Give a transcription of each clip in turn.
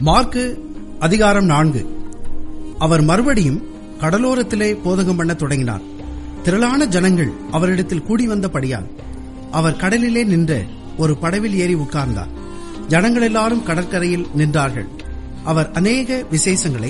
mark அதிகாரம் நான்கு அவர் மறுபடியும் கடலோரத்திலே போதகம் பண்ண தொடங்கினார் திரளான ஜனங்கள் அவரிடத்தில் கூடி வந்தபடியால் அவர் கடலிலே நின்ற ஒரு படவில் ஏறி உட்கார்ந்தார் ஜனங்கள் எல்லாரும் கடற்கரையில் நின்றார்கள் அவர் அநேக விசேஷங்களை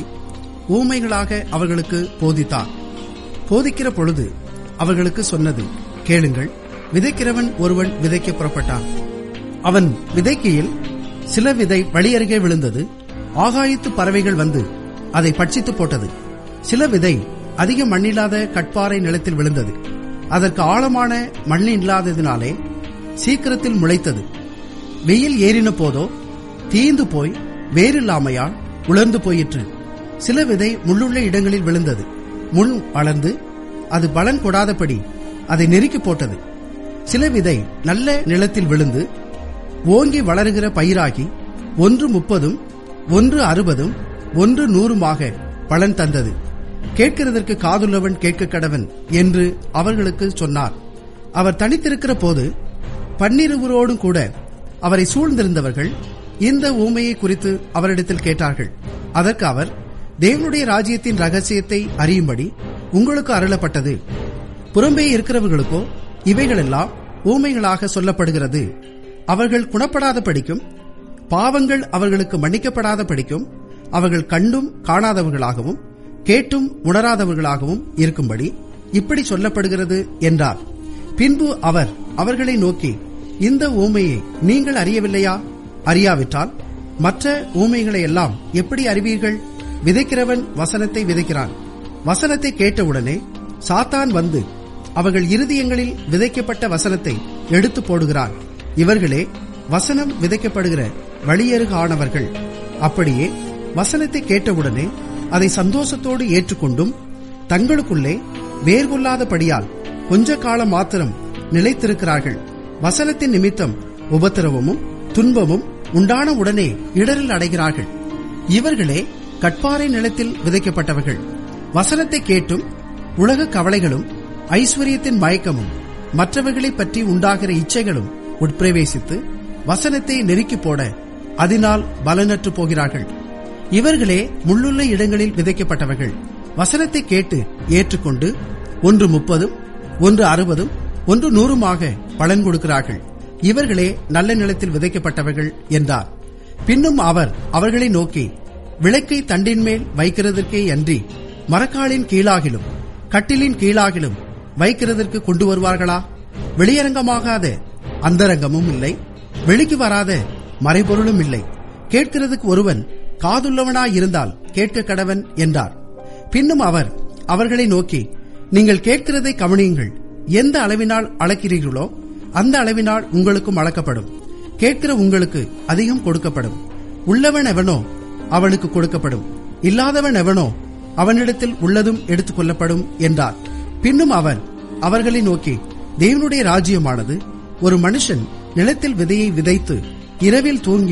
ஊமைகளாக அவர்களுக்கு போதித்தார் போதிக்கிற பொழுது அவர்களுக்கு சொன்னது கேளுங்கள் விதைக்கிறவன் ஒருவன் விதைக்க புறப்பட்டான் அவன் விதைக்கையில் சில விதை வழியருகே விழுந்தது ஆகாயத்து பறவைகள் வந்து அதை பட்சித்து போட்டது சில விதை அதிக மண்ணில்லாத கட்பாறை நிலத்தில் விழுந்தது அதற்கு ஆழமான மண் இல்லாததினாலே சீக்கிரத்தில் முளைத்தது வெயில் ஏறின போதோ தீந்து போய் வேறில்லாமையால் உலர்ந்து போயிற்று சில விதை முள்ளுள்ள இடங்களில் விழுந்தது முள் வளர்ந்து அது பலன் கொடாதபடி அதை நெருக்கி போட்டது சில விதை நல்ல நிலத்தில் விழுந்து ஓங்கி வளருகிற பயிராகி ஒன்று முப்பதும் ஒன்று அறுபதும் ஒன்று நூறுமாக பலன் தந்தது கேட்கிறதற்கு காதுள்ளவன் கேட்க கடவன் என்று அவர்களுக்கு சொன்னார் அவர் தனித்திருக்கிற போது பன்னிருவரோடும் கூட அவரை சூழ்ந்திருந்தவர்கள் இந்த ஊமையை குறித்து அவரிடத்தில் கேட்டார்கள் அதற்கு அவர் தேவனுடைய ராஜ்யத்தின் ரகசியத்தை அறியும்படி உங்களுக்கு அருளப்பட்டது புறம்பே இருக்கிறவர்களுக்கோ இவைகளெல்லாம் ஊமைகளாக சொல்லப்படுகிறது அவர்கள் குணப்படாத படிக்கும் பாவங்கள் அவர்களுக்கு மன்னிக்கப்படாத படிக்கும் அவர்கள் கண்டும் காணாதவர்களாகவும் கேட்டும் உணராதவர்களாகவும் இருக்கும்படி இப்படி சொல்லப்படுகிறது என்றார் பின்பு அவர் அவர்களை நோக்கி இந்த ஊமையை நீங்கள் அறியவில்லையா அறியாவிட்டால் மற்ற ஊமைகளை எல்லாம் எப்படி அறிவீர்கள் விதைக்கிறவன் வசனத்தை விதைக்கிறான் வசனத்தை கேட்டவுடனே சாத்தான் வந்து அவர்கள் இருதயங்களில் விதைக்கப்பட்ட வசனத்தை எடுத்து போடுகிறான் இவர்களே வசனம் விதைக்கப்படுகிற வழியருக ஆனவர்கள் அப்படியே வசனத்தை கேட்டவுடனே அதை சந்தோஷத்தோடு ஏற்றுக்கொண்டும் தங்களுக்குள்ளே வேர்கொள்ளாதபடியால் கொஞ்ச காலம் மாத்திரம் நிலைத்திருக்கிறார்கள் வசனத்தின் நிமித்தம் உபத்திரவமும் துன்பமும் உண்டான உடனே இடரில் அடைகிறார்கள் இவர்களே கட்பாறை நிலத்தில் விதைக்கப்பட்டவர்கள் வசனத்தை கேட்டும் உலக கவலைகளும் ஐஸ்வர்யத்தின் மயக்கமும் மற்றவர்களைப் பற்றி உண்டாகிற இச்சைகளும் உட்பிரவேசித்து வசனத்தை நெருக்கி போட அதனால் பலனற்று போகிறார்கள் இவர்களே முள்ளுள்ள இடங்களில் விதைக்கப்பட்டவர்கள் வசனத்தை கேட்டு ஏற்றுக்கொண்டு ஒன்று முப்பதும் ஒன்று அறுபதும் ஒன்று நூறுமாக பலன் கொடுக்கிறார்கள் இவர்களே நல்ல நிலத்தில் விதைக்கப்பட்டவர்கள் என்றார் பின்னும் அவர் அவர்களை நோக்கி விளக்கை தண்டின் மேல் வைக்கிறதற்கே அன்றி மரக்காலின் கீழாகிலும் கட்டிலின் கீழாகிலும் வைக்கிறதற்கு கொண்டு வருவார்களா வெளியரங்கமாகாத அந்தரங்கமும் இல்லை வெளிக்கு வராத மறைபொருளும் இல்லை கேட்கிறதுக்கு ஒருவன் காதுள்ளவனாயிருந்தால் கேட்க கடவன் என்றார் பின்னும் அவர் அவர்களை நோக்கி நீங்கள் கேட்கிறதை கவனியுங்கள் எந்த அளவினால் அளக்கிறீர்களோ அந்த அளவினால் உங்களுக்கும் அளக்கப்படும் கேட்கிற உங்களுக்கு அதிகம் கொடுக்கப்படும் உள்ளவன் எவனோ அவனுக்கு கொடுக்கப்படும் இல்லாதவன் எவனோ அவனிடத்தில் உள்ளதும் எடுத்துக் கொள்ளப்படும் என்றார் பின்னும் அவர் அவர்களை நோக்கி தேவனுடைய ராஜ்யமானது ஒரு மனுஷன் நிலத்தில் விதையை விதைத்து இரவில் தூங்கி